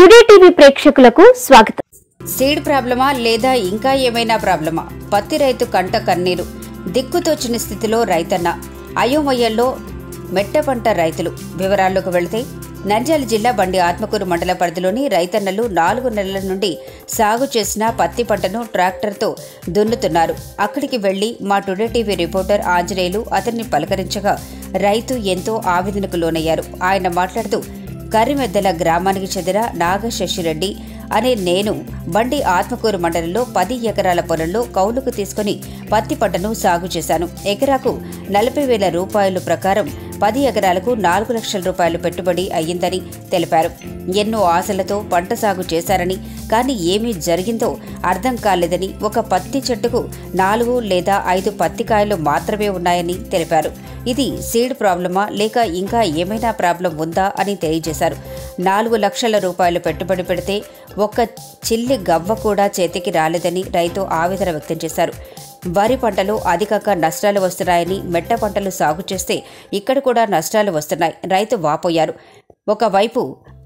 Today TV ప్రేక్షకులకు స్వాగతం seed ప్రాబ్లమా లేదా ఇంకా ఏమైనా ప్రాబ్లమా పత్తి రైతు కంట కన్నీరు దిక్కుతోచిన స్థితిలో రైతన్న అయోమయంలో మెట్ట పంట రైతులు వివరాల్లోకి వెళితే నంద్యాల జిల్లా బండి ఆత్మకూరు మండల పరిధిలోని రైతన్నలు నాలుగు నెలల నుండి సాగు చేసిన పత్తి పంటను ట్రాక్టర్తో దున్నుతున్నారు అక్కడికి వెళ్లి మా టుడే టీవీ రిపోర్టర్ ఆంజనేయులు అతన్ని పలకరించగా రైతు ఎంతో ఆవేదనకు లోనయ్యారు ఆయన మాట్లాడుతూ కరిమెద్దల గ్రామానికి చెందిన నాగశశిరెడ్డి అనే నేను బండి ఆత్మకూరు మండలంలో పది ఎకరాల పొలంలో కౌలుకు తీసుకుని పత్తి పంటను సాగు చేశాను ఎకరాకు నలభై వేల రూపాయలు ప్రకారం పది ఎకరాలకు నాలుగు లక్షల రూపాయలు పెట్టుబడి అయ్యిందని తెలిపారు ఎన్నో ఆశలతో పంట సాగు చేశారని కానీ ఏమీ జరిగిందో అర్థం కాలేదని ఒక పత్తి చెట్టుకు నాలుగు లేదా ఐదు పత్తి కాయలు మాత్రమే ఉన్నాయని తెలిపారు ఇది సీడ్ ప్రాబ్లమా లేక ఇంకా ఏమైనా ప్రాబ్లం ఉందా అని తెలియజేశారు నాలుగు లక్షల రూపాయలు పెట్టుబడి పెడితే ఒక్క చిల్లి గవ్వ కూడా చేతికి రాలేదని రైతు ఆవేదన వ్యక్తం చేశారు వరి పంటలో అధికంగా నష్టాలు వస్తున్నాయని మెట్ట పంటలు సాగు చేస్తే ఇక్కడ కూడా నష్టాలు వస్తున్నాయి రైతు వాపోయారు ఒకవైపు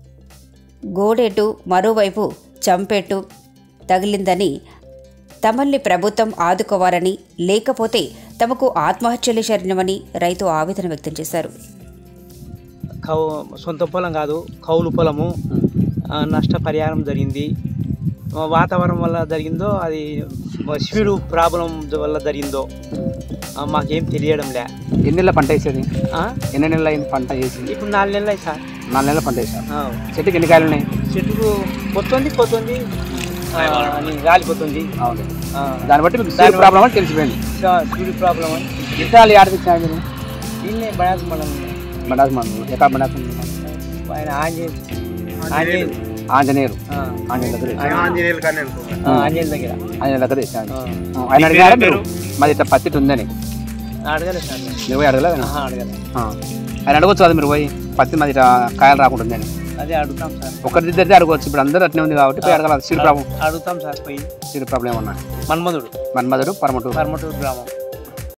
గోడెటు మరోవైపు చంపెట్టు తగిలిందని తమల్ని ప్రభుత్వం ఆదుకోవాలని లేకపోతే తమకు ఆత్మహత్యలే శరణమని రైతు ఆవేదన వ్యక్తం చేశారు కౌ సొంత పొలం కాదు కౌలు పొలము ఆ, నష్టపరిహారం జరిగింది ఆ, వాతావరణం వల్ల జరిగిందో అది స్పీడు ప్రాబ్లం వల్ల జరిగిందో ఆ, మాకేం తెలియడం లే ఎన్ని నెలల పంట వేసేది ఆ? ఎన్ని నెలలు అయింది పంట వేసి ఇప్పుడు నాలుగు నెలలు అయ్యి సార్ నాలుగు నెలల పంట వేసారు ఆ, చెట్టుకి ఎన్ని కాయలు ఉన్నాయి చెట్టుకు పోతుంది పోతుంది ఆ, అని గాలిపోతుంది అవును ఆ, దాన్ని బట్టి మీకు దాన్ని సీడ్ ప్రాబ్లం అని తెలిసిపోయింది స- స్పీడ్ ప్రాబ్లం అని విత్తనాలు ఆడ తెచ్చారు మీరు దీన్నే బడాకు మనం బండాసు మందు ఎక్కడ బండాసు ఆయన ఆంజనేయ ఆంజనేయ ఆంజనేయులు ఆ, ఆంజనేయుల దగ్గర తెచ్చారు. ఆ, ఆంజనేయ దగ్గర ఆంజనేయుల దగ్గర తెచ్చారు ఆ, ఆయన అడిగారా మీరు మాది ఇట్లా పత్తి ఉందని అడగలేదు సార్ నేను. మీరు పోయి అడగలేదు ఆహా, అడగలేదు ఆయన అడగొచ్చు కదా మీరు పోయి పత్తి మాది ఇట్లా కాయలు రాకుండా ఉందని అదే అడుగుతాం సార్ ఒకరిద్దరిదే అడగవచ్చు ఇప్పుడు అందరూ అట్నే ఉంది కాబట్టి పోయి అడగాలి సీడ్ ప్రాబ్లం అడుగుతాం సార్ పోయి సీడ్ ప్రాబ్లం ఏమన్నా మన్మధుడు మన్మధుడు పరమటూరు పరమటూరు గ్రామం